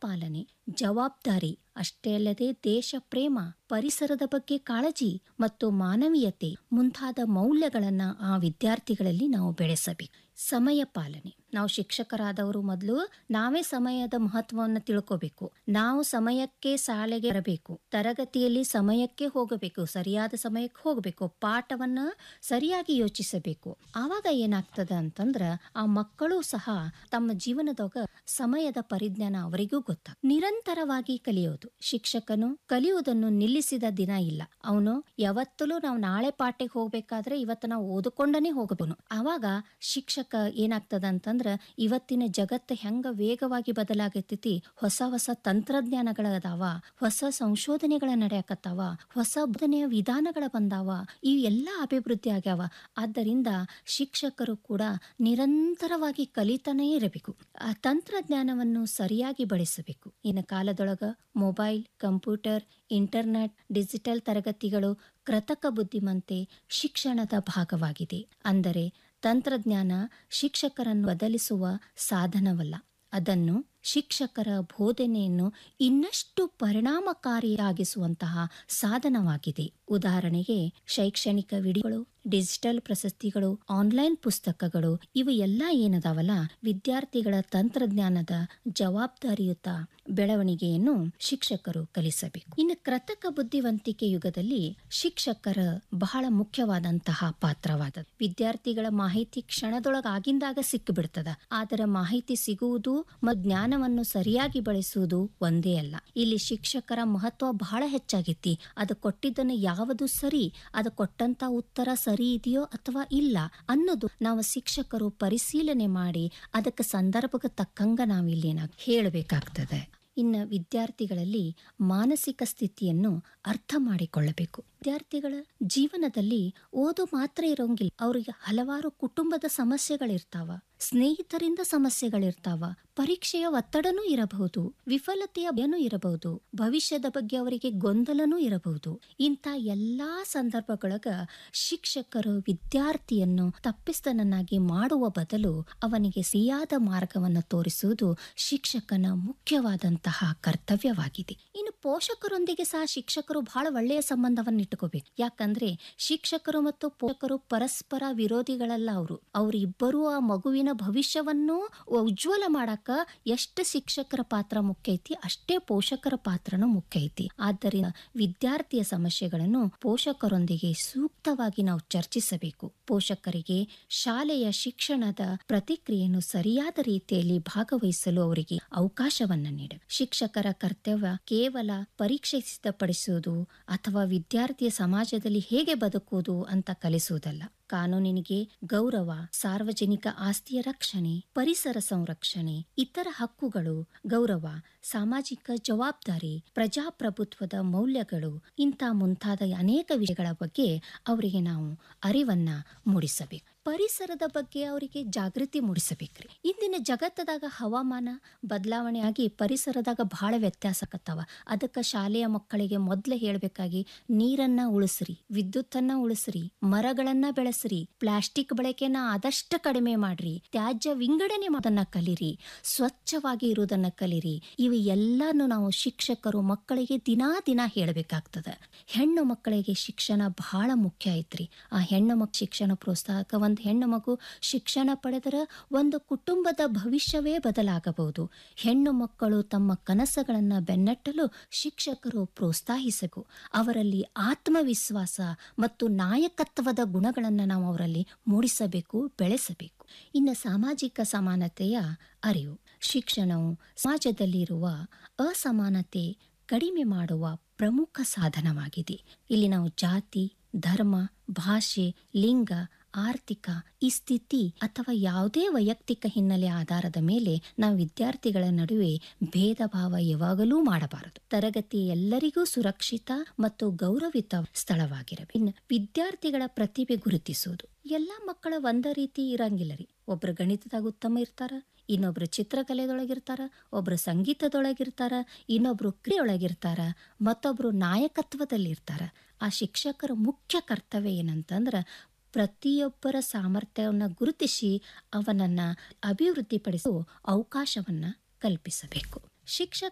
ಪಾಲನೆ ಜವಾಬ್ದಾರಿ ಅಷ್ಟೇ ಅಲ್ಲದೆ ದೇಶ ಪ್ರೇಮ ಪರಿಸರದ ಬಗ್ಗೆ ಕಾಳಜಿ ಮತ್ತು ಮಾನವೀಯತೆ ಮುಂತಾದ ಮೌಲ್ಯಗಳನ್ನ ಆ ವಿದ್ಯಾರ್ಥಿಗಳಲ್ಲಿ ನಾವು ಬೆಳೆಸಬೇಕು ಸಮಯ ಪಾಲನೆ ನಾವು ಶಿಕ್ಷಕರಾದವರು ಮೊದಲು ನಾವೇ ಸಮಯದ ಮಹತ್ವವನ್ನು ತಿಳ್ಕೋಬೇಕು ನಾವು ಸಮಯಕ್ಕೆ ಶಾಲೆಗೆ ಬರಬೇಕು ತರಗತಿಯಲ್ಲಿ ಸಮಯಕ್ಕೆ ಹೋಗಬೇಕು ಸರಿಯಾದ ಸಮಯಕ್ಕೆ ಹೋಗಬೇಕು ಪಾಠವನ್ನ ಸರಿಯಾಗಿ ಯೋಚಿಸಬೇಕು ಆವಾಗ ಏನಾಗ್ತದ ಅಂತಂದ್ರ ಆ ಮಕ್ಕಳು ಸಹ ತಮ್ಮ ಜೀವನದಾಗ ಸಮಯದ ಪರಿಜ್ಞಾನ ಅವರಿಗೂ ಗೊತ್ತ ನಿರಂತರವಾಗಿ ಕಲಿಯೋದು ಶಿಕ್ಷಕನು ಕಲಿಯುವುದನ್ನು ನಿಲ್ಲಿಸಿದ ದಿನ ಇಲ್ಲ ಅವನು ಯಾವತ್ತಲೂ ನಾವು ನಾಳೆ ಪಾಠಕ್ಕೆ ಹೋಗ್ಬೇಕಾದ್ರೆ ಇವತ್ತು ನಾವು ಓದಿಕೊಂಡನೇ ಹೋಗಬೇಕು ಆವಾಗ ಶಿಕ್ಷಕ ಏನಾಗ್ತದ ಅಂತಂದ್ರ ಇವತ್ತಿನ ಜಗತ್ತು ಹೆಂಗ ವೇಗವಾಗಿ ಬದಲಾಗತೈತಿ ಹೊಸ ಹೊಸ ತಂತ್ರಜ್ಞಾನಗಳ ಅದಾವ ಹೊಸ ಸಂಶೋಧನೆಗಳ ನಡೆಯಕತ್ತಾವ ಹೊಸ ಬೋಧನೆಯ ವಿಧಾನಗಳ ಬಂದಾವ ಇವು ಎಲ್ಲ ಅಭಿವೃದ್ಧಿ ಆಗ್ಯಾವ ಆದ್ದರಿಂದ ಶಿಕ್ಷಕರು ಕೂಡ ನಿರಂತರವಾಗಿ ಕಲಿತಾನೇ ಇರಬೇಕು ಆ ತಂತ್ರಜ್ಞಾನವನ್ನು ಸರಿಯಾಗಿ ಬಳಸಬೇಕು ಇನ್ನು ಕಾಲದೊಳಗ ಮೊಬೈಲ್ ಕಂಪ್ಯೂಟರ್ ಇಂಟರ್ನೆಟ್ ಡಿಜಿಟಲ್ ತರಗತಿಗಳು ಕೃತಕ ಬುದ್ಧಿಮತ್ತೆ ಶಿಕ್ಷಣದ ಭಾಗವಾಗಿದೆ ಅಂದರೆ ತಂತ್ರಜ್ಞಾನ ಶಿಕ್ಷಕರನ್ನು ಬದಲಿಸುವ ಸಾಧನವಲ್ಲ ಅದನ್ನು ಶಿಕ್ಷಕರ ಬೋಧನೆಯನ್ನು ಇನ್ನಷ್ಟು ಪರಿಣಾಮಕಾರಿಯಾಗಿಸುವಂತಹ ಸಾಧನವಾಗಿದೆ ಉದಾಹರಣೆಗೆ ಶೈಕ್ಷಣಿಕ ವಿಡಿಯೋಗಳು ಡಿಜಿಟಲ್ ಪ್ರಶಸ್ತಿಗಳು ಆನ್ಲೈನ್ ಪುಸ್ತಕಗಳು ಇವು ಎಲ್ಲ ಏನದಾವಲ್ಲ ವಿದ್ಯಾರ್ಥಿಗಳ ತಂತ್ರಜ್ಞಾನದ ಜವಾಬ್ದಾರಿಯುತ ಬೆಳವಣಿಗೆಯನ್ನು ಶಿಕ್ಷಕರು ಕಲಿಸಬೇಕು ಇನ್ನು ಕೃತಕ ಬುದ್ಧಿವಂತಿಕೆ ಯುಗದಲ್ಲಿ ಶಿಕ್ಷಕರ ಬಹಳ ಮುಖ್ಯವಾದಂತಹ ಪಾತ್ರವಾದ ವಿದ್ಯಾರ್ಥಿಗಳ ಮಾಹಿತಿ ಕ್ಷಣದೊಳಗ ಆಗಿಂದಾಗ ಸಿಕ್ಕಿಬಿಡ್ತದ ಆದರೆ ಮಾಹಿತಿ ಸಿಗುವುದು ಮತ್ತು ಜ್ಞಾನವನ್ನು ಸರಿಯಾಗಿ ಬಳಸುವುದು ಒಂದೇ ಅಲ್ಲ ಇಲ್ಲಿ ಶಿಕ್ಷಕರ ಮಹತ್ವ ಬಹಳ ಹೆಚ್ಚಾಗೈತಿ ಅದು ಕೊಟ್ಟಿದ್ದನ್ನು ಯಾವುದು ಸರಿ ಅದು ಕೊಟ್ಟಂತ ಉತ್ತರ ಸರಿ ಇದೆಯೋ ಅಥವಾ ಇಲ್ಲ ಅನ್ನೋದು ನಾವು ಶಿಕ್ಷಕರು ಪರಿಶೀಲನೆ ಮಾಡಿ ಅದಕ್ಕೆ ಸಂದರ್ಭಕ್ಕೆ ತಕ್ಕಂಗ ನಾವಿಲ್ಲಿ ಹೇಳಬೇಕಾಗ್ತದೆ ಇನ್ನು ವಿದ್ಯಾರ್ಥಿಗಳಲ್ಲಿ ಮಾನಸಿಕ ಸ್ಥಿತಿಯನ್ನು ಅರ್ಥ ಮಾಡಿಕೊಳ್ಳಬೇಕು ವಿದ್ಯಾರ್ಥಿಗಳ ಜೀವನದಲ್ಲಿ ಓದು ಮಾತ್ರ ಇರೋಂಗಿಲ್ಲ ಅವರಿಗೆ ಹಲವಾರು ಕುಟುಂಬದ ಸಮಸ್ಯೆಗಳಿರ್ತಾವ ಸ್ನೇಹಿತರಿಂದ ಸಮಸ್ಯೆಗಳಿರ್ತಾವ ಪರೀಕ್ಷೆಯ ಒತ್ತಡನೂ ಇರಬಹುದು ವಿಫಲತೆಯ ಭಯನೂ ಇರಬಹುದು ಭವಿಷ್ಯದ ಬಗ್ಗೆ ಅವರಿಗೆ ಗೊಂದಲನೂ ಇರಬಹುದು ಇಂಥ ಎಲ್ಲಾ ಸಂದರ್ಭಗಳಗ ಶಿಕ್ಷಕರು ವಿದ್ಯಾರ್ಥಿಯನ್ನು ತಪ್ಪಿಸ್ತನನ್ನಾಗಿ ಮಾಡುವ ಬದಲು ಅವನಿಗೆ ಸರಿಯಾದ ಮಾರ್ಗವನ್ನು ತೋರಿಸುವುದು ಶಿಕ್ಷಕನ ಮುಖ್ಯವಾದಂತಹ ಕರ್ತವ್ಯವಾಗಿದೆ ಇನ್ನು ಪೋಷಕರೊಂದಿಗೆ ಸಹ ಶಿಕ್ಷಕರು ಬಹಳ ಒಳ್ಳೆಯ ಸಂಬಂಧವನ್ನು ಇಟ್ಟುಕೋಬೇಕು ಯಾಕಂದ್ರೆ ಶಿಕ್ಷಕರು ಮತ್ತು ಪೋಷಕರು ಪರಸ್ಪರ ವಿರೋಧಿಗಳಲ್ಲ ಅವರು ಅವರಿಬ್ಬರೂ ಆ ಮಗುವಿನ ಭವಿಷ್ಯವನ್ನು ಉಜ್ವಲ ಮಾಡಕ ಎಷ್ಟು ಶಿಕ್ಷಕರ ಪಾತ್ರ ಮುಖ್ಯ ಐತಿ ಅಷ್ಟೇ ಪೋಷಕರ ಪಾತ್ರನೂ ಮುಖ್ಯ ಐತಿ ಆದ್ದರಿಂದ ವಿದ್ಯಾರ್ಥಿಯ ಸಮಸ್ಯೆಗಳನ್ನು ಪೋಷಕರೊಂದಿಗೆ ಸೂಕ್ತವಾಗಿ ನಾವು ಚರ್ಚಿಸಬೇಕು ಪೋಷಕರಿಗೆ ಶಾಲೆಯ ಶಿಕ್ಷಣದ ಪ್ರತಿಕ್ರಿಯೆಯನ್ನು ಸರಿಯಾದ ರೀತಿಯಲ್ಲಿ ಭಾಗವಹಿಸಲು ಅವರಿಗೆ ಅವಕಾಶವನ್ನ ನೀಡ ಶಿಕ್ಷಕರ ಕರ್ತವ್ಯ ಕೇವಲ ಪರೀಕ್ಷೆ ಸಿದ್ಧಪಡಿಸುವುದು ಅಥವಾ ವಿದ್ಯಾರ್ಥಿಯ ಸಮಾಜದಲ್ಲಿ ಹೇಗೆ ಬದುಕುವುದು ಅಂತ ಕಲಿಸುವುದಲ್ಲ ಕಾನೂನಿನಿಗೆ ಗೌರವ ಸಾರ್ವಜನಿಕ ಆಸ್ತಿಯ ರಕ್ಷಣೆ ಪರಿಸರ ಸಂರಕ್ಷಣೆ ಇತರ ಹಕ್ಕುಗಳು ಗೌರವ ಸಾಮಾಜಿಕ ಜವಾಬ್ದಾರಿ ಪ್ರಜಾಪ್ರಭುತ್ವದ ಮೌಲ್ಯಗಳು ಇಂಥ ಮುಂತಾದ ಅನೇಕ ವಿಷಯಗಳ ಬಗ್ಗೆ ಅವರಿಗೆ ನಾವು ಅರಿವನ್ನ ಮೂಡಿಸಬೇಕು ಪರಿಸರದ ಬಗ್ಗೆ ಅವರಿಗೆ ಜಾಗೃತಿ ಮೂಡಿಸಬೇಕ್ರಿ ಇಂದಿನ ಜಗತ್ತದಾಗ ಹವಾಮಾನ ಬದಲಾವಣೆ ಆಗಿ ಪರಿಸರದಾಗ ಬಹಳ ವ್ಯತ್ಯಾಸ ಆಕತ್ತಾವ ಅದಕ್ಕೆ ಶಾಲೆಯ ಮಕ್ಕಳಿಗೆ ಮೊದಲೇ ಹೇಳಬೇಕಾಗಿ ನೀರನ್ನ ಉಳಿಸ್ರಿ ವಿದ್ಯುತ್ತನ್ನ ಉಳಿಸ್ರಿ ಮರಗಳನ್ನ ಬೆಳೆಸ್ರಿ ಪ್ಲಾಸ್ಟಿಕ್ ಬಳಕೆನ ಆದಷ್ಟು ಕಡಿಮೆ ಮಾಡ್ರಿ ತ್ಯಾಜ್ಯ ವಿಂಗಡಣೆ ಮಾಡೋದನ್ನ ಕಲಿರಿ ಸ್ವಚ್ಛವಾಗಿ ಇರುವುದನ್ನ ಕಲಿರಿ ಇವು ಎಲ್ಲಾನು ನಾವು ಶಿಕ್ಷಕರು ಮಕ್ಕಳಿಗೆ ದಿನಾ ದಿನ ಹೇಳಬೇಕಾಗ್ತದೆ ಹೆಣ್ಣು ಮಕ್ಕಳಿಗೆ ಶಿಕ್ಷಣ ಬಹಳ ಮುಖ್ಯ ಐತ್ರಿ ಆ ಹೆಣ್ಣು ಮಕ್ ಶಿಕ್ಷಣ ಪ್ರೋತ್ಸಾಹಕ ಒಂದು ಹೆಣ್ಣು ಮಗು ಶಿಕ್ಷಣ ಪಡೆದರೆ ಒಂದು ಕುಟುಂಬದ ಭವಿಷ್ಯವೇ ಬದಲಾಗಬಹುದು ಹೆಣ್ಣು ಮಕ್ಕಳು ತಮ್ಮ ಕನಸುಗಳನ್ನು ಬೆನ್ನಟ್ಟಲು ಶಿಕ್ಷಕರು ಪ್ರೋತ್ಸಾಹಿಸಬೇಕು ಅವರಲ್ಲಿ ಆತ್ಮವಿಶ್ವಾಸ ಮತ್ತು ನಾಯಕತ್ವದ ಗುಣಗಳನ್ನು ನಾವು ಅವರಲ್ಲಿ ಮೂಡಿಸಬೇಕು ಬೆಳೆಸಬೇಕು ಇನ್ನು ಸಾಮಾಜಿಕ ಸಮಾನತೆಯ ಅರಿವು ಶಿಕ್ಷಣವು ಸಮಾಜದಲ್ಲಿರುವ ಅಸಮಾನತೆ ಕಡಿಮೆ ಮಾಡುವ ಪ್ರಮುಖ ಸಾಧನವಾಗಿದೆ ಇಲ್ಲಿ ನಾವು ಜಾತಿ ಧರ್ಮ ಭಾಷೆ ಲಿಂಗ ಆರ್ಥಿಕ ಈ ಸ್ಥಿತಿ ಅಥವಾ ಯಾವುದೇ ವೈಯಕ್ತಿಕ ಹಿನ್ನೆಲೆ ಆಧಾರದ ಮೇಲೆ ನಾವು ವಿದ್ಯಾರ್ಥಿಗಳ ನಡುವೆ ಭೇದ ಭಾವ ಯಾವಾಗಲೂ ಮಾಡಬಾರದು ತರಗತಿ ಎಲ್ಲರಿಗೂ ಸುರಕ್ಷಿತ ಮತ್ತು ಗೌರವಿತ ಸ್ಥಳವಾಗಿರಬೇಕು ಇನ್ನು ವಿದ್ಯಾರ್ಥಿಗಳ ಪ್ರತಿಭೆ ಗುರುತಿಸುವುದು ಎಲ್ಲಾ ಮಕ್ಕಳ ಒಂದ ರೀತಿ ಇರಂಗಿಲ್ಲ ರೀ ಒಬ್ರು ಗಣಿತದಾಗ ಉತ್ತಮ ಇರ್ತಾರ ಇನ್ನೊಬ್ರು ಚಿತ್ರಕಲೆದೊಳಗಿರ್ತಾರ ಒಬ್ರು ಸಂಗೀತದೊಳಗಿರ್ತಾರ ಇನ್ನೊಬ್ರು ಕ್ರಿಯೆಯೊಳಗಿರ್ತಾರ ಮತ್ತೊಬ್ರು ನಾಯಕತ್ವದಲ್ಲಿರ್ತಾರ ಆ ಶಿಕ್ಷಕರ ಮುಖ್ಯ ಕರ್ತವ್ಯ ಏನಂತಂದ್ರ ಪ್ರತಿಯೊಬ್ಬರ ಸಾಮರ್ಥ್ಯವನ್ನು ಗುರುತಿಸಿ ಅವನನ್ನ ಅಭಿವೃದ್ಧಿಪಡಿಸುವ ಅವಕಾಶವನ್ನ ಕಲ್ಪಿಸಬೇಕು ಶಿಕ್ಷಕ